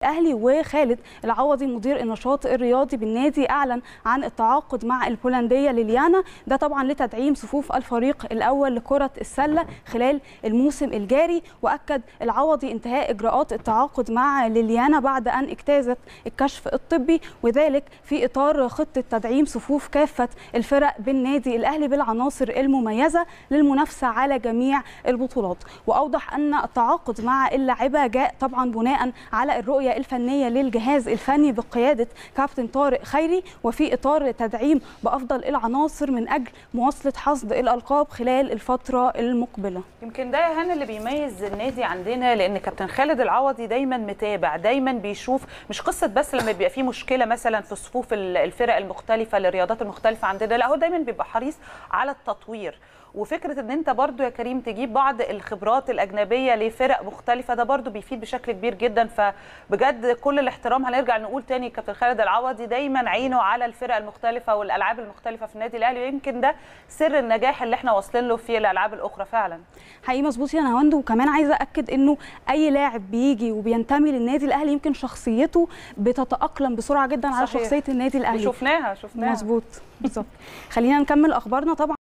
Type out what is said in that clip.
الاهلي وخالد العوضي مدير النشاط الرياضي بالنادي اعلن عن التعاقد مع البولنديه ليليانا ده طبعا لتدعيم صفوف الفريق الاول لكره السله خلال الموسم الجاري واكد العوضي انتهاء اجراءات التعاقد مع ليليانا بعد ان اجتازت الكشف الطبي وذلك في اطار خطه تدعيم صفوف كافه الفرق بالنادي الاهلي بالعناصر المميزه للمنافسه على جميع البطولات واوضح ان التعاقد مع اللاعبه جاء طبعا بناء على الرؤيه الفنيه للجهاز الفني بقياده كابتن طارق خيري وفي اطار تدعيم بافضل العناصر من اجل مواصله حصد الالقاب خلال الفتره المقبله يمكن ده يا هنا اللي بيميز النادي عندنا لان كابتن خالد العوضي دايما متابع دايما بيشوف مش قصه بس لما بيبقى في مشكله مثلا في صفوف الفرق المختلفه الرياضات المختلفه عندنا لا هو دايما بيبقى حريص على التطوير وفكره ان انت برضو يا كريم تجيب بعض الخبرات الاجنبيه لفرق مختلفه ده برضو بيفيد بشكل كبير جدا فبجد كل الاحترام هنرجع نقول تاني كابتن خالد العوضي دايما عينه على الفرق المختلفه والالعاب المختلفه في النادي الاهلي ويمكن ده سر النجاح اللي احنا واصلين له في الالعاب الاخرى فعلا حقيقي مظبوط يا نهاوند وكمان عايزه اكد انه اي لاعب بيجي وبينتمي للنادي الاهلي يمكن شخصيته بتتاقلم بسرعه جدا على صحيح. شخصيه النادي الاهلي وشفناها شفناها مظبوط بالظبط خلينا نكمل اخبارنا طبعا